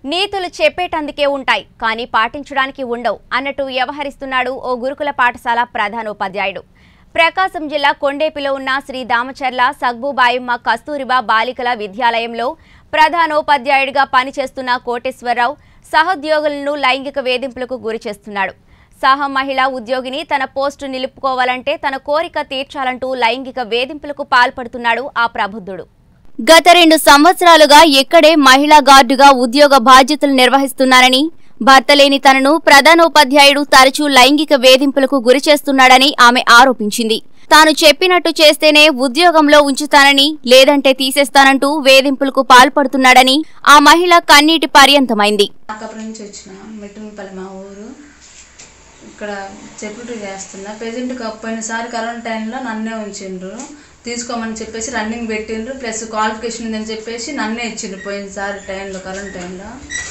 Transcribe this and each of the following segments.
నీతులు చెప్పేటందుకే ఉంటాయి కానీ పాటించడానికి ఉండవు అన్నట్టు వ్యవహరిస్తున్నాడు ఓ గురుకుల పాఠశాల ప్రధానోపాధ్యాయుడు ప్రకాశం జిల్లా కొండేపిలో ఉన్న శ్రీ దామచర్ల సగ్బుబాయమ్మ కస్తూరిబా బాలికల విద్యాలయంలో ప్రధానోపాధ్యాయుడిగా పనిచేస్తున్న కోటేశ్వరరావు సహోద్యోగులను లైంగిక వేధింపులకు గురి చేస్తున్నాడు సహ మహిళా ఉద్యోగిని తన పోస్టు నిలుపుకోవాలంటే తన కోరిక తీర్చాలంటూ లైంగిక వేధింపులకు పాల్పడుతున్నాడు ఆ ప్రబుద్ధుడు గత రెండు సంవత్సరాలుగా ఇక్కడే మహిళా గార్డుగా ఉద్యోగ బాధ్యతలు నిర్వహిస్తున్నానని భర్త లేని తనను ప్రధానోపాధ్యాయుడు తరచూ లైంగిక వేధింపులకు గురి చేస్తున్నాడని ఆమె ఆరోపించింది తాను చెప్పినట్టు చేస్తేనే ఉద్యోగంలో ఉంచుతానని లేదంటే తీసేస్తానంటూ వేధింపులకు పాల్పడుతున్నాడని ఆ మహిళ కన్నీటి పర్యంతమైంది అక్కడి నుంచి వచ్చిన మెట్టుమిపల్లి మా ఊరు ఇక్కడ సెక్యూరిటీ చేస్తున్నా ప్రజెంట్ పోయినసారి కరోనా టైంలో నన్నే ఉంచిండ్రు తీసుకోమని చెప్పేసి రన్నింగ్ పెట్టిండ్రు ప్లస్ క్వాలిఫికేషన్ ఉందని చెప్పేసి నన్నే ఇచ్చిండ్రు పోయినసారి టైంలో కరోనా టైంలో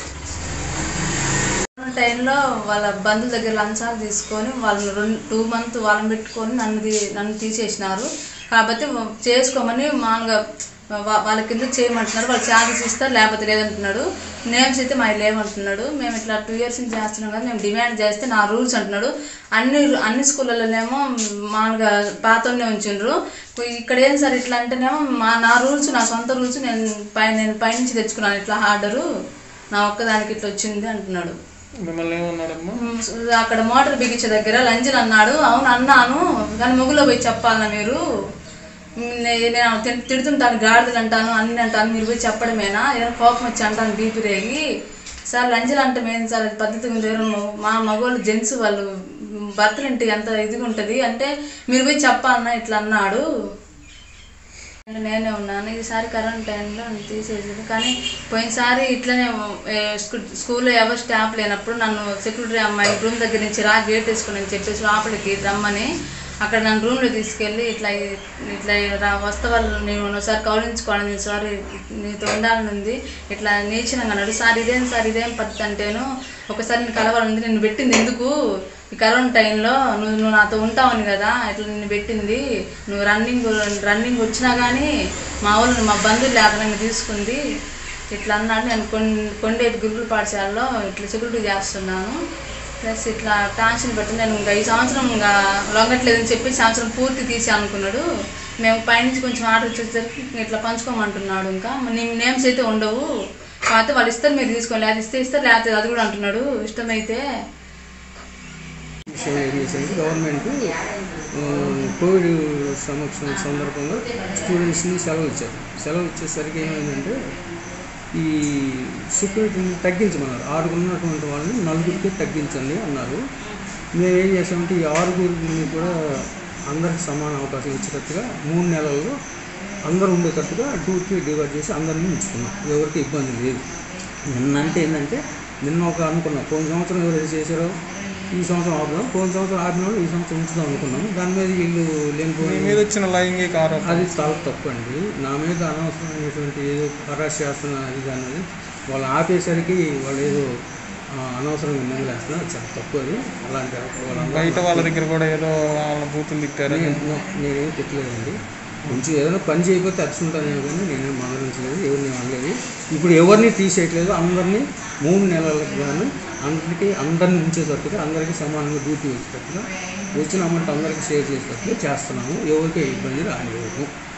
కరోనా టైంలో వాళ్ళ బంధువుల దగ్గర లంచాలు తీసుకొని వాళ్ళు రెండు టూ మంత్ వాళ్ళని పెట్టుకొని నన్ను తీ- నన్ను తీసేసినారు కాబట్టి చేసుకోమని మామూలుగా వా- వాళ్ళ కింద చేయమంటున్నారు వాళ్ళు ఛార్జెస్ ఇస్తారు లేకపోతే లేదంటున్నాడు నేమ్స్ అయితే మా లేవంటున్నాడు మేము ఇట్లా టూ ఇయర్స్ నుంచి చేస్తున్నాం కదా మేము డిమాండ్ చేస్తే నా రూల్స్ అంటున్నాడు అన్ని అన్ని స్కూళ్ళలోనేమో మామూలుగా పాతోనే ఉంచిండ్రు ఇక్కడ ఏం సార్ ఇట్లా అంటేనేమో మా నా రూల్స్ నా సొంత రూల్స్ నేను పై నేను పైనుంచి తెచ్చుకున్నాను ఇట్లా ఆర్డరు నా ఒక్కదానికి ఇట్లా వచ్చింది అంటున్నాడు మిమ్మల్ని ఏమన్నాడమ్మా మ్, అక్కడ మోటార్ బిగించే దగ్గర లంజన్ అన్నాడు అవును అన్నాను కానీ ముగ్గులో పోయి చెప్పాలన్నా మీరు మ్, నే- నేను తి- తిడుతుంటాను గాడిదలు అంటాను అన్ని అంటాను మీరు పోయి చెప్పడమేనా ఏదైనా కోపం వచ్చి అంటాను బీపీ రేగి సార్ లంజలు అంటే మేము సార్ అది పద్ధతిగా ఉంది ఎవరు మా మగవాళ్ళు జెంట్స్ వాళ్ళు మ్, భర్తలు ఇంటి ఎంత ఇదిగా ఉంటుంది అంటే మీరు పోయి చెప్పాలన్నా ఇట్లా అన్నాడు నేనే ఉన్నాను ఈసారి కరోనా టైంలో నన్ను తీసేసింది కానీ పోయినసారి ఇట్లనే ఏ, స్కూ- స్కూల్లో ఎవరు స్టాఫ్ లేనప్పుడు నన్ను సెక్యూరిటీ అమ్మాయి రూమ్ దగ్గర నుంచి రా గేట్ వేసుకుని అని చెప్పేసి లోపలికి రమ్మని అక్కడ నన్ను రూమ్లో తీసుకెళ్ళి ఇట్లా ఇట్లా రా వస్తే వాళ్ళు నేను ఒకసారి కౌలించుకోవడం సార్ నీతో ఉండాలని ఉంది ఇట్లా నేర్చినాగా అన్నాడు సార్ ఇదేం సార్ ఇదేం పద్ధతి అంటేను ఒకసారి నేను కలవాలంది నిన్ను పెట్టింది ఎందుకు ఈ కరోనా టైంలో నువ్వు నువ్వు నాతో ఉంటావని కదా ఇట్లా నిన్ను పెట్టింది నువ్వు రన్నింగ్ రన్నింగ్ వచ్చినా కానీ మా వాళ్ళు మా బంధువులు లేక నన్ను తీసుకుంది ఇట్లా అన్నాడు నేను కొన్ని కొండేటి గురుకుల పాఠశాలలో ఇట్లా సెక్యూరిటీ చేస్తున్నాను ప్లస్ ఇట్లా ట్రాన్షన్ పెట్టి నేను ఇంకా ఈ సంవత్సరం ఇంకా లొంగట్లేదని చెప్పి ఈ సంవత్సరం పూర్తి తీసి అనుకున్నాడు మేము పైనుంచి కొంచెం ఆర్డర్ వచ్చేసరికి ఇట్లా పంచుకోమంటున్నాడు ఇంకా నీ నేమ్స్ అయితే ఉండవు కాకపోతే వాళ్ళు ఇస్తారు మీరు తీసుకోండి అది ఇస్తే ఇస్తారు లేకపోతే అది కూడా అంటున్నాడు ఇష్టమైతే విషయం ఏం చేసింది గవర్నమెంట్ ఆ, కోవిడ్ సమక్షం సందర్భంగా స్టూడెంట్స్ని సెలవు ఇచ్చారు సెలవు ఇచ్చేసరికి ఏమైందంటే ఈ సెక్యూరిటీని తగ్గించమన్నారు ఆరుగురు ఉన్నటువంటి వాళ్ళని నలుగురికి తగ్గించండి అన్నారు మేము ఏం చేసామంటే ఈ ఆరుగురిని కూడా అందరికి సమాన అవకాశం ఇచ్చేటట్టుగా మూడు నెలల్లో అందరూ ఉండేటట్టుగా డ్యూటీ డివైడ్ చేసి అందరినీ ఉంచుకున్నాం ఎవరికి ఇబ్బంది లేదు నిన్న అంటే ఏంటంటే నిన్న ఒక అనుకున్నాం పోయిన సంవత్సరం ఎవరైతే చేశారో ఈ సంవత్సరం ఆపుదాం పోయిన సంవత్సరం ఆపిన వాళ్ళు ఈ సంవత్సరం ఉంచుదాం అనుకున్నాం దాని మీద వీళ్ళు మీ లేనిపోయి మీద వచ్చిన లైంగిక ఆరోపణ అది చాలా తప్పు అండి నా మీద అనవసరమైనటువంటి ఏదో హరాస్ చేస్తున్న అది కానీ అది వాళ్ళు ఆపేసరికి వాళ్ళు ఏదో ఆ, అనవసరంగా మిగిలేస్తున్నారు అది చాలా తప్పు అది అలాంటి వాళ్ళందరూ బయట వాళ్ళ దగ్గర కూడా ఏదో వాళ్ళ బూతులు తిట్టారు నేను నేనేం తిట్టలేదండి కొంచెం ఏదైనా పని చేయకపోతే అరుచుకుంటానేమో కానీ నేనేం మందలించలేదు ఎవరిని అనలేదు ఇప్పుడు ఎవరిని తీసేయట్లేదు అందరినీ మూడు నెలలకు గాను అందరికీ అందరిని ఉంచేటట్టుగా అందరికీ సమానంగా డ్యూటీ వచ్చేటట్టుగా వచ్చిన అమౌంట్ అందరికీ షేర్ చేసేటట్టుగా చేస్తున్నాము ఎవరికీ ఇబ్బంది రానివ్వము